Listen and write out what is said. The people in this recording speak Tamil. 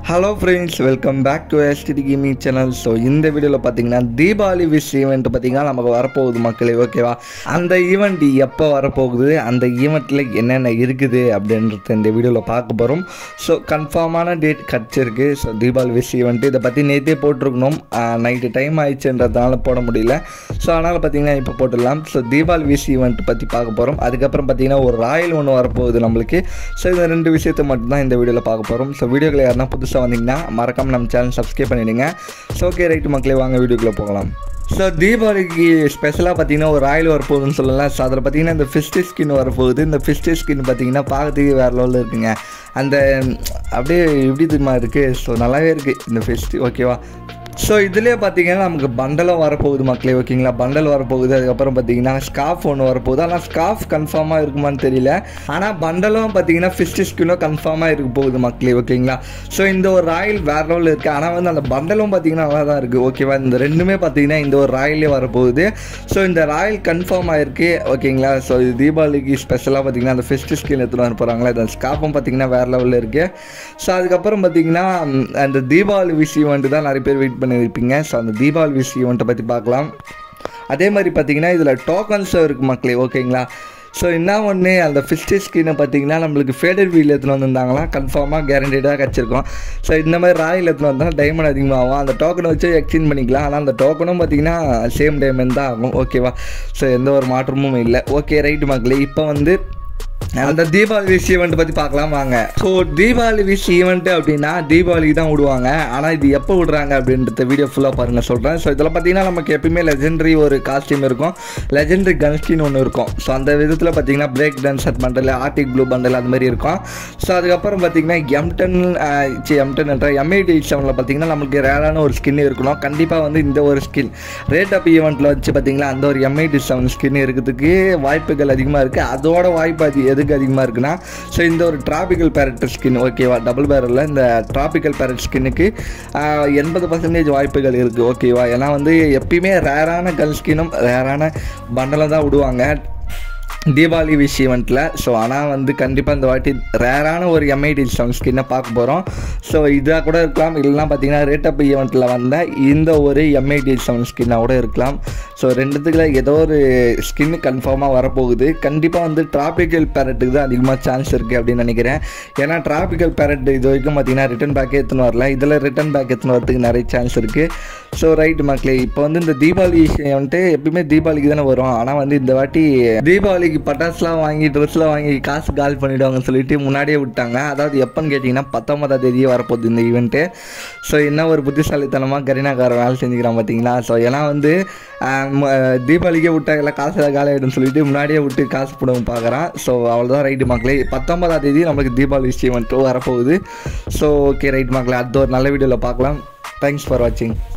hello friends welcome back to STD gaming channel so இந்த வீடியோவில் பார்த்தீங்கன்னா தீபாவளி விஷ் ஈவெண்ட் பார்த்தீங்கன்னா நமக்கு வரப்போகுது மக்களே ஓகேவா அந்த ஈவெண்ட் எப்போ வரப்போகுது அந்த ஈவெண்ட்டில் என்னென்ன இருக்குது அப்படின்றத இந்த வீடியோவில் பார்க்க போகிறோம் ஸோ கன்ஃபார்மான டேட் கிடச்சிருக்கு ஸோ தீபாவளி விஷ் ஈவெண்ட் இதை பற்றி நேற்றே போட்டிருக்கணும் நைட்டு டைம் ஆயிடுச்சுன்றதுனால போட முடியல ஸோ அதனால் பார்த்தீங்கன்னா இப்போ போட்டுடலாம் ஸோ தீபாவளி விஷ் ஈவெண்ட் பற்றி பார்க்க போகிறோம் அதுக்கப்புறம் பார்த்தீங்கன்னா ஒரு ராயல் ஒன்று வரப்போகுது நம்மளுக்கு ஸோ இந்த ரெண்டு விஷயத்தை மட்டும் தான் இந்த வீடியோவில் பார்க்க போகிறோம் ஸோ வீடியோவில் யாருன்னா புதுசாக வந்தீங்கன்னா மறக்காம நம்ம சேனல் சப்ஸ்கிரைப் பண்ணிடுங்க ஸோ ஓகே ரைட்டு மக்களே வாங்க வீடியோக்குள்ளே போகலாம் ஸோ தீபாவளிக்கு ஸ்பெஷலாக பார்த்தீங்கன்னா ஒரு ராயல் வரப்போகுதுன்னு சொல்லலாம் ஸோ அதில் பார்த்தீங்கன்னா இந்த ஃபிஸ்டி ஸ்கின் வரப்போகுது இந்த ஃபிஸ்டி ஸ்கின் பார்த்தீங்கன்னா பார்க்கறதுக்கு வேறு லெவலில் இருக்குங்க அந்த அப்படியே எப்படி தெரியுமா இருக்குது ஸோ நல்லாவே இருக்குது இந்த ஃபெஸ்ட் ஓகேவா ஸோ இதுலேயே பார்த்தீங்கன்னா நமக்கு பண்டலும் வரப்போகுது மக்களே ஓகேங்களா பண்டல் வரப்போகுது அதுக்கப்புறம் பார்த்தீங்கன்னா ஸ்காஃப் ஒன்று வரப்போகுது ஆனால் ஸ்காஃப் கன்ஃபார்மாக இருக்குமான்னு தெரியல ஆனால் பண்டலும் பார்த்தீங்கன்னா ஃபிஸ்டி ஸ்கின்னும் கன்ஃபார்மாக இருக்க போகுது மக்களே ஓகேங்களா ஸோ இந்த ஒரு ராயல் வேறு லெவலில் இருக்குது ஆனால் வந்து அந்த பண்டலும் பார்த்தீங்கன்னா நல்லா தான் இருக்குது ஓகேவா இந்த ரெண்டுமே பார்த்தீங்கன்னா இந்த ஒரு ராயலே வரப்போகுது ஸோ இந்த ராயல் கன்ஃபார்ம் ஆயிருக்கு ஓகேங்களா ஸோ இது தீபாவளிக்கு ஸ்பெஷலாக பார்த்தீங்கன்னா அந்த ஃபிஸ்டி ஸ்கின் எடுத்துகிட்டு வர போகிறாங்களா இந்த ஸ்காஃபும் பார்த்தீங்கன்னா வேறு லெவலில் இருக்குது ஸோ அதுக்கப்புறம் பார்த்தீங்கன்னா ம், அந்த தீபாவளி விஷ் ஈவெண்ட் தான் நிறைய பேர் வெயிட் பண்ணியிருப்பீங்க ஸோ அந்த தீபாவளி விஷ் ஈவெண்ட்டை பற்றி பார்க்கலாம் அதே மாதிரி பார்த்தீங்கன்னா இதில் டோக்கன்ஸும் இருக்குது மக்களே ஓகேங்களா ஸோ என்ன ஒன்று அந்த ஃபிஸ்டி ஸ்கின்னை பார்த்தீங்கன்னா நம்மளுக்கு ஃபேடட் வீல் எடுத்துன்னு வந்திருந்தாங்களா கன்ஃபார்மாக கேரண்டடாக கிடச்சிருக்கும் ஸோ இந்த மாதிரி ராயல் எடுத்துன்னு வந்தால் டைமண்ட் அதிகமாகும் அந்த டோக்கனை வச்சு எக்ஸ்சேஞ்ச் பண்ணிக்கலாம் ஆனால் அந்த டோக்கனும் பார்த்தீங்கன்னா சேம் டைமண்ட் தான் ஆகும் ஓகேவா ஸோ எந்த ஒரு மாற்றமும் இல்லை ஓகே ரைட்டு மக்களே இப்போ வந்து அந்த தீபாவளி விஷ் ஈவெண்ட் பற்றி பார்க்கலாம் வாங்க ஸோ தீபாவளி விஷ் ஈவெண்ட் அப்படின்னா தீபாவளிக்கு தான் விடுவாங்க ஆனால் இது எப்போ விடுறாங்க அப்படின்றத வீடியோ ஃபுல்லாக பாருங்கள் சொல்கிறேன் ஸோ இதில் பார்த்தீங்கன்னா நமக்கு எப்பயுமே லெஜெண்டரி ஒரு காஸ்டியூம் இருக்கும் லெஜெண்டரி கன்ஸ்கின் ஒன்று இருக்கும் ஸோ அந்த விதத்தில் பார்த்தீங்கன்னா break dancer bundle arctic blue bundle அந்த மாதிரி இருக்கும் ஸோ அதுக்கப்புறம் பார்த்தீங்கன்னா எம்டன் சி எம்டன் என்ற எம்ஐடி செவனில் பார்த்தீங்கன்னா நமக்கு ரேரான ஒரு ஸ்கின் இருக்கணும் கண்டிப்பாக வந்து இந்த ஒரு ஸ்கின் ரேட் ஆஃப் ஈவெண்ட்டில் வச்சு பார்த்தீங்கன்னா அந்த ஒரு எம்ஐடி செவன் ஸ்கின் இருக்கிறதுக்கு வாய்ப்புகள் அதிகமாக இருக்குது அதோட வாய்ப்பு அது எதுக்கு அதிகமாக இருக்குன்னா ஸோ இந்த ஒரு டிராபிக்கல் பேரட் ஸ்கின் ஓகேவா டபுள் பேரலில் இந்த டிராபிக்கல் பேரட் ஸ்கின்னுக்கு எண்பது பர்சன்டேஜ் வாய்ப்புகள் இருக்குது ஓகேவா ஏன்னா வந்து எப்பயுமே ரேரான கல் ஸ்கின்னும் ரேரான பண்டலம் தான் விடுவாங்க தீபாவளி விஷ் ஈவெண்ட்டில் ஸோ ஆனால் வந்து கண்டிப்பாக இந்த வாட்டி ரேரான ஒரு எம்ஐடி செவன் ஸ்கின்னை பார்க்க போகிறோம் ஸோ இதாக கூட இருக்கலாம் இல்லைனா பார்த்தீங்கன்னா ரேட் அப் ஈவெண்ட்டில் வந்த இந்த ஒரு எம்ஐடி செவன் ஸ்கின்னாக கூட இருக்கலாம் ஸோ ரெண்டுத்துக்குள்ள ஏதோ ஒரு ஸ்கின் கன்ஃபார்மாக வரப்போகுது கண்டிப்பாக வந்து டிராபிக்கல் பேரட்டுக்கு தான் அதிகமாக சான்ஸ் இருக்குது அப்படின்னு நினைக்கிறேன் ஏன்னா டிராபிக்கல் பேரட் இது வரைக்கும் பார்த்தீங்கன்னா ரிட்டன் பேக் எடுத்துன்னு வரல இதில் ரிட்டன் பேக் எடுத்துன்னு வரதுக்கு நிறைய சான்ஸ் இருக்குது ஸோ ரைட் மக்களே இப்போ வந்து இந்த தீபாவளி வந்துட்டு எப்பயுமே தீபாவளிக்கு தானே வரும் ஆனால் வந்து இந்த வாட்டி தீபாவளிக்கு பட்டாசுலாம் வாங்கி ட்ரெஸ்லாம் வாங்கி காசு கால் பண்ணிவிடுவாங்கன்னு சொல்லிட்டு முன்னாடியே விட்டாங்க அதாவது எப்போன்னு கேட்டிங்கன்னா பத்தொன்பதாம் தேதியே வரப்போகுது இந்த ஈவெண்ட்டு ஸோ என்ன ஒரு புத்திசாலித்தனமாக கரீனாக்காரன் வேலை செஞ்சுக்கிறான் பார்த்தீங்களா ஸோ ஏன்னா வந்து ஆஹ், ம- தீபாவளிக்கே விட்டாங்கல்ல காசு ஏதாவது காலி ஆகிடும்னு சொல்லிட்டு முன்னாடியே விட்டு காசு போடவும் பார்க்குறான் ஸோ அவ்வளோதான் ரைட்டு மக்களே பத்தொன்பதாம் தேதி நம்மளுக்கு தீபாவளி ஈவெண்ட்டும் வரப்போகுது ஸோ ஓகே ரைட் மக்களே அடுத்த ஒரு நல்ல வீடியோவில் பார்க்கலாம் தேங்க்ஸ் ஃபார் வாட்சிங்